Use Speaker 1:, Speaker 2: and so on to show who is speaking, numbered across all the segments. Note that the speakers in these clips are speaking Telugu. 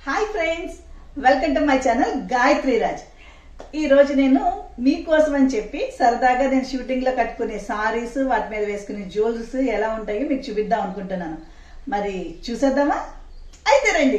Speaker 1: hi friends welcome to my channel Gayathri Raj ఈ రోజు నేను మీకోసం అని చెప్పి సరదాగా నేను షూటింగ్ లో కట్టుకునే సారీస్ వాటి మీద వేసుకునే జ్యువెల్స్ ఎలా ఉంటాయో మీకు చూపిద్దాం అనుకుంటున్నాను మరి చూసేద్దామా అయితే రండి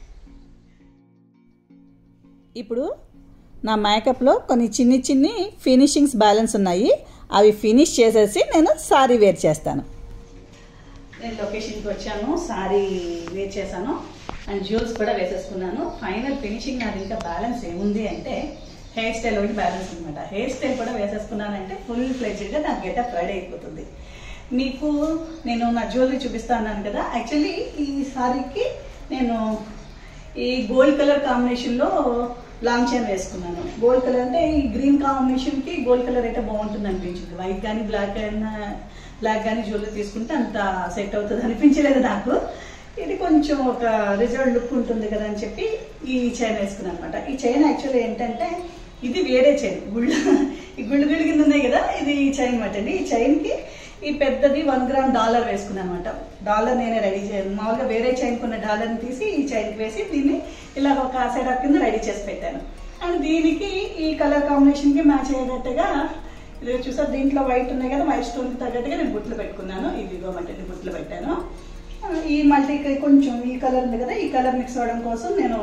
Speaker 1: ఇప్పుడు నా మేకప్లో కొన్ని చిన్ని చిన్ని ఫినిషింగ్స్ బ్యాలెన్స్ ఉన్నాయి అవి ఫినిష్ చేసేసి నేను సారీ వేర్ చేస్తాను నేను లొకేషన్కి వచ్చాను సారీ వేర్ చేశాను అండ్ జ్యూల్స్ కూడా వేసేసుకున్నాను ఫైనల్ ఫినిషింగ్ నాది ఇంకా బ్యాలెన్స్ ఏముంది అంటే హెయిర్ స్టైల్ ఒకటి బ్యాలెన్స్ అనమాట హెయిర్ స్టైల్ కూడా వేసేసుకున్నానంటే ఫుల్ ఫ్లెడ్జ్డ్గా నాకు గెటప్ రెడీ అయిపోతుంది మీకు నేను నా జ్యువెలరీ చూపిస్తా అన్నాను కదా యాక్చువల్లీ ఈ సారీకి నేను ఈ గోల్డ్ కలర్ కాంబినేషన్లో లాంగ్ చైన్ వేసుకున్నాను గోల్డ్ కలర్ అంటే ఈ గ్రీన్ కాంబినేషన్కి గోల్డ్ కలర్ అయితే బాగుంటుంది అనిపించింది వైట్ కానీ బ్లాక్ అయినా బ్లాక్ కానీ జ్యువెలరీ తీసుకుంటే అంత సెట్ అవుతుంది అనిపించలేదు నాకు ఇది కొంచెం ఒక రిజల్ట్ లుక్ ఉంటుంది కదా అని చెప్పి ఈ చైన్ వేసుకున్నాను అనమాట ఈ చైన్ యాక్చువల్లీ ఏంటంటే ఇది వేరే చైన్ గుళ్ళు ఈ గుళ్ళు గుళ్ళు కింద ఉన్నాయి కదా ఇది ఈ చైన్ అనమాట అండి ఈ చైన్కి ఈ పెద్దది వన్ గ్రామ్ డాలర్ వేసుకున్నాను అనమాట డాలర్ నేనే రెడీ చేయాలి మామూలుగా వేరే చైన్ కొన్న డాలర్ని తీసి ఈ చైన్కి వేసి దీన్ని ఇలా ఒక సెటప్ కింద రెడీ చేసి పెట్టాను అండ్ దీనికి ఈ కలర్ కాంబినేషన్కి మ్యాచ్ అయ్యేటట్టుగా ఇది చూసారు దీంట్లో వైట్ ఉన్నాయి కదా వైట్ స్టోన్కి తగ్గట్టుగా నేను బుట్లు పెట్టుకున్నాను ఇదిగో మట్టి బుట్లు పెట్టాను ఆ, ఈ మల్టీ కొంచెం ఈ కలర్ ఉంది కదా ఈ కలర్ మిక్స్ అవ్వడం కోసం నేను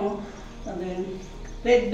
Speaker 1: రెడ్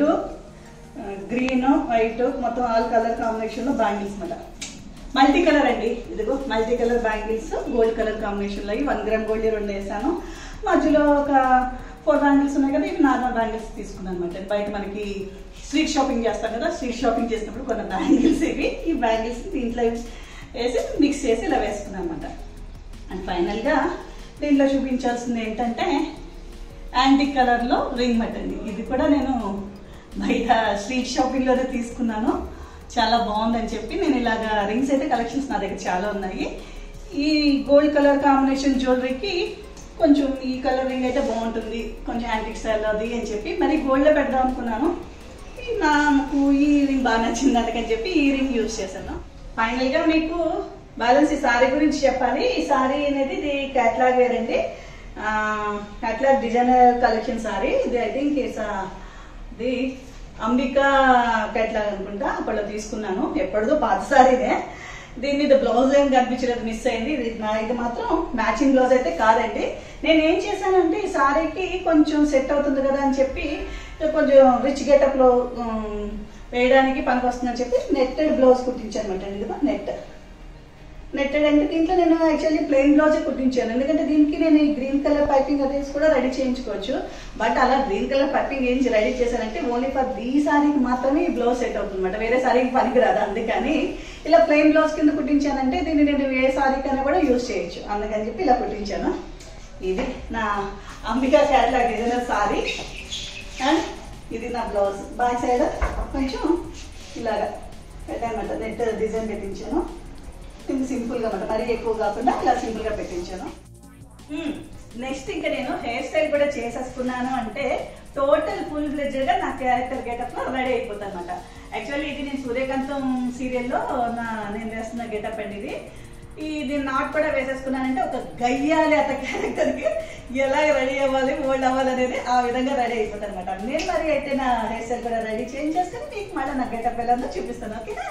Speaker 1: గ్రీన్ వైట్ మొత్తం ఆల్ కలర్ కాంబినేషన్లో బ్యాంగిల్స్ మాట మల్టీ కలర్ అండి ఇదిగో multi colour bangles gold colour కాంబినేషన్లో వన్ గ్రామ్ గోల్డ్ రెండు వేసాను మధ్యలో ఒక ఫోర్ బ్యాంగిల్స్ ఉన్నాయి కదా ఇవి నార్మల్ బ్యాంగిల్స్ తీసుకున్నాను అనమాట బయట మనకి స్ట్రీట్ షాపింగ్ చేస్తాం కదా స్ట్రీట్ షాపింగ్ చేసినప్పుడు కొన్ని బ్యాంగిల్స్ ఇవి ఈ బ్యాంగిల్స్ దీంట్లో వేసి మిక్స్ చేసి ఇలా వేసుకున్నాను అనమాట అండ్ ఫైనల్గా దీంట్లో చూపించాల్సింది ఏంటంటే యాంటిక్ కలర్లో రింగ్ మట్ అండి ఇది కూడా నేను బయట స్ట్రీట్ షాపింగ్లోనే తీసుకున్నాను చాలా బాగుందని చెప్పి నేను ఇలాగా రింగ్స్ అయితే కలెక్షన్స్ నా దగ్గర చాలా ఉన్నాయి ఈ గోల్డ్ కలర్ కాంబినేషన్ జ్యువెలరీకి కొంచెం ఈ కలర్ రింగ్ అయితే బాగుంటుంది కొంచెం యాంటిక్ స్టైల్ అది అని చెప్పి మరి గోల్డ్లో పెడదాం అనుకున్నాను ఈ నాకు ఈ రింగ్ బాగా నచ్చింది అందుకని చెప్పి ఈ రింగ్ యూజ్ చేశాను ఫైనల్గా మీకు బ్యాలెన్స్ ఈ సారీ గురించి చెప్పాలి ఈ సారీ అనేది ఇది క్యాట్లాగ్ వేర్ అండి క్యాట్లాగ్ డిజైనర్ కలెక్షన్ సారీ ఇది ఐ థింక్ ఇట్స్ ఇది అంబికా క్యాట్లాగ్ అనుకుంటా అప్పట్లో తీసుకున్నాను ఎప్పటిదో పాత సారీనే దీని మీద బ్లౌజ్ ఏం కనిపించలేదు మిస్ అయింది ఇది నా ఇది మాత్రం మ్యాచింగ్ బ్లౌజ్ అయితే కాదండి నేను ఏం చేశానంటే ఈ సారీకి కొంచెం సెట్ అవుతుంది కదా అని చెప్పి కొంచెం రిచ్ గెటప్లో వేయడానికి పనికి వస్తుందని చెప్పి నెట్టెడ్ బ్లౌజ్ కుట్టించాను అనమాట అండి కదా నెట్ నెట్టెడ్ అంటే దీంట్లో నేను యాక్చువల్లీ ప్లెయిన్ బ్లౌజే కుట్టించాను ఎందుకంటే దీనికి నేను ఈ గ్రీన్ కలర్ పైపింగ్ అది కూడా రెడీ చేయించుకోవచ్చు బట్ అలా గ్రీన్ కలర్ పైపింగ్ ఏం రెడీ చేశానంటే ఓన్లీ ఫర్ ఈ సారీకి మాత్రమే ఈ బ్లౌజ్ సెట్ అవుతుంది అనమాట వేరే సారీకి పనికిరాదు అందుకని ఇలా ప్లెయిన్ బ్లౌజ్ కింద కుట్టించానంటే దీన్ని నేను ఏ సారీకైనా కూడా యూజ్ చేయొచ్చు అందుకని చెప్పి ఇలా కుట్టించాను ఇది నా Ambika catalogue designer sari and ఇది నా బ్లౌజ్ బ్యాక్ సైడ్ కొంచెం ఇలాగా పెట్టానమాట నెట్ డిజైన్ పెట్టించాను ఇది సింపుల్గా అనమాట మరీ ఎక్కువ కాకుండా ఇలా సింపుల్గా పెట్టించాను నెక్స్ట్ ఇంకా నేను హెయిర్ స్టైల్ కూడా చేసేసుకున్నాను అంటే టోటల్ ఫుల్ ఫ్లెడ్జ్గా నా క్యారెక్టర్ గెటప్ లో రెడీ అయిపోతాను అనమాట యాక్చువల్లీ ఇది నేను సూర్యకాంతం సీరియల్లో నా నేను వేస్తున్న గెటప్ అండి ఇది ఇది నాట్ కూడా వేసేసుకున్నానంటే ఒక గయ్యాలి అత క్యారెక్టర్కి ఎలా రెడీ అవ్వాలి ఓల్డ్ అవ్వాలి అనేది ఆ విధంగా రెడీ అయిపోతాను అనమాట నేను మరి అయితే నా హెయిర్ స్టైల్ కూడా రెడీ చేంజ్ చేసుకుని మీకు మళ్ళీ నా గెటప్ ఎలా ఉందో చూపిస్తాను ఓకేనా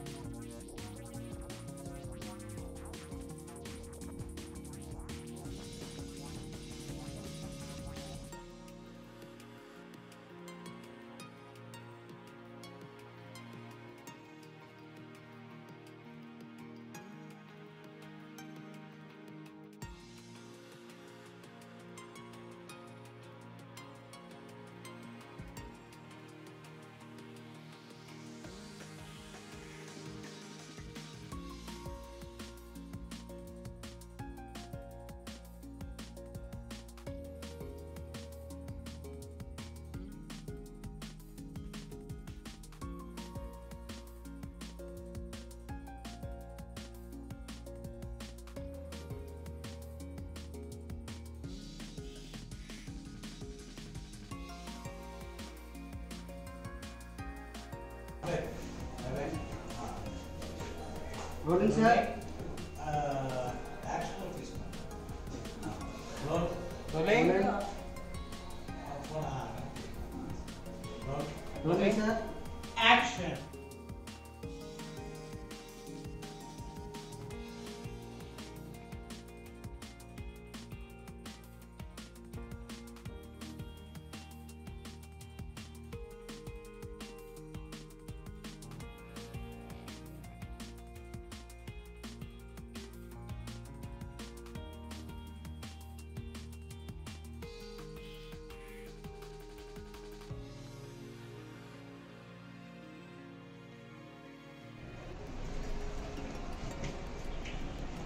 Speaker 2: రోలింగ్ సార్
Speaker 3: రోలింగ్
Speaker 2: రోలింగ్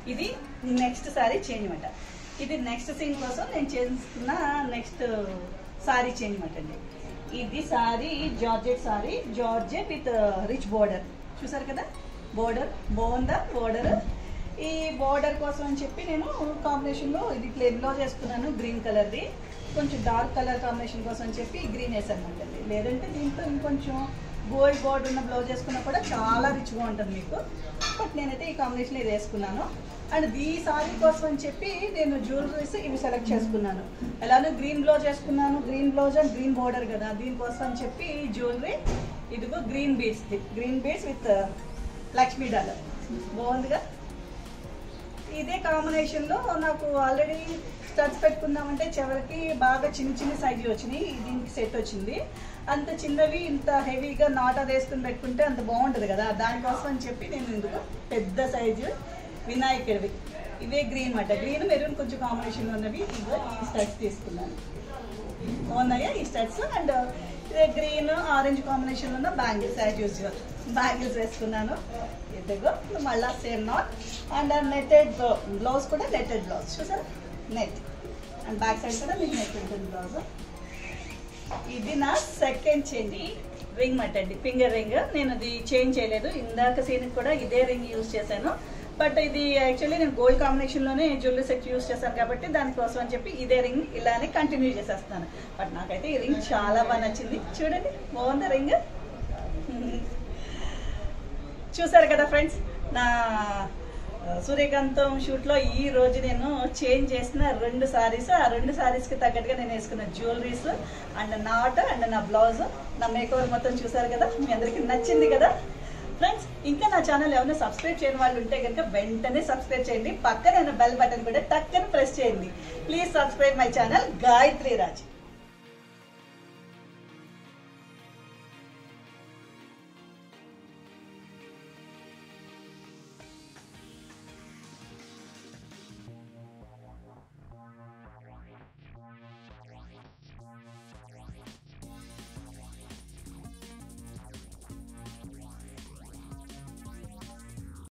Speaker 1: ఇది నెక్స్ట్ సారీ చేంజ్ అనమాట ఇది నెక్స్ట్ సీన్ కోసం నేను చేస్తున్న నెక్స్ట్ సారీ చేంజ్ అనమాట అండి ఇది sari georgette sari georgette with rich border చూసారు కదా బోర్డర్ బాగుందా బోర్డర్ ఈ బోర్డర్ కోసం అని చెప్పి నేను కాంబినేషన్లో ఇది ప్లేన్ బ్లౌజ్ వేసుకున్నాను గ్రీన్ కలర్ది కొంచెం డార్క్ కలర్ కాంబినేషన్ కోసం అని చెప్పి గ్రీన్ వేసాను అండి లేదంటే దీంట్లో ఇంకొంచెం గోల్డ్ బోర్డర్ ఉన్న బ్లౌజ్ వేసుకున్నా కూడా చాలా రిచ్గా ఉంటుంది మీకు బట్ నేనైతే ఈ కాంబినేషన్ ఇది వేసుకున్నాను అండ్ ఈ సారీ కోసం అని చెప్పి నేను జ్యువెలరీస్ ఇవి సెలెక్ట్ చేసుకున్నాను ఎలానో గ్రీన్ బ్లౌజ్ వేసుకున్నాను green blouse and green border కదా దీనికోసం అని చెప్పి జ్యువెలరీ ఇదిగో green beads green beads with Lakshmi dollar బాగుందిగా ఇదే కాంబినేషన్లో నాకు ఆల్రెడీ స్టడ్స్ పెట్టుకుందామంటే చివరికి బాగా చిన్న చిన్న సైజు వచ్చినాయి దీనికి సెట్ వచ్చింది అంత చిన్నవి ఇంత హెవీగా నాట్ అది వేసుకుని పెట్టుకుంటే అంత బాగుంటుంది కదా దానికోసం అని చెప్పి నేను ఇందుకు పెద్ద సైజు వినాయకుడివి ఇవే గ్రీన్ మాట గ్రీన్ మెరూన్ కొంచెం కాంబినేషన్లో ఉన్నవి ఇవో ఈ స్టడ్స్ తీసుకున్నాను ఉన్నాయా ఈ స్టడ్స్ అండ్ ఇదే గ్రీన్ ఆరెంజ్ కాంబినేషన్ ఉన్న బ్యాంగిల్స్ యాజ్ యూజువల్ బ్యాంగిల్స్ వేసుకున్నాను ఇదిగో మళ్ళా same not and netted blouse కూడా నెట్టెడ్ బ్లౌజ్ చూసారా నెట్ అండ్ బ్యాక్ సైడ్ కూడా మీకు నెట్ ఉంటుంది బ్లౌజ్ ఇది నా సెకండ్ చేంజ్ రింగ్ మట్టండి ఫింగర్ రింగ్ నేను అది చేంజ్ చేయలేదు ఇందాక సీన్కి కూడా ఇదే రింగ్ యూజ్ చేశాను బట్ ఇది యాక్చువల్లీ నేను గోల్డ్ కాంబినేషన్లోనే జ్యువెలరీ సెట్ యూస్ చేశాను కాబట్టి దానికోసం అని చెప్పి ఇదే రింగ్ ఇలానే కంటిన్యూ చేసేస్తాను బట్ నాకైతే ఈ రింగ్ చాలా బాగా నచ్చింది చూడండి బాగుందా రింగ్ చూసారు కదా ఫ్రెండ్స్ నా ఆ, సూర్యకాంతం షూట్లో ఈ రోజు నేను చేంజ్ చేసిన రెండు సారీస్ ఆ రెండు సారీస్కి తగ్గట్టుగా నేను వేసుకున్న జ్యువెలరీస్ అండ్ నాట్ అండ్ నా బ్లౌజ్ నా మేకవర్ మొత్తం చూసారు కదా మీ అందరికీ నచ్చింది కదా ఫ్రెండ్స్ ఇంకా నా ఛానల్ ఎవరైనా సబ్స్క్రైబ్ చేయని వాళ్ళు ఉంటే కనుక వెంటనే సబ్స్క్రైబ్ చేయండి పక్కన బెల్ బటన్ కూడా టక్కని ప్రెస్ చేయండి please subscribe my channel Gayathri Raj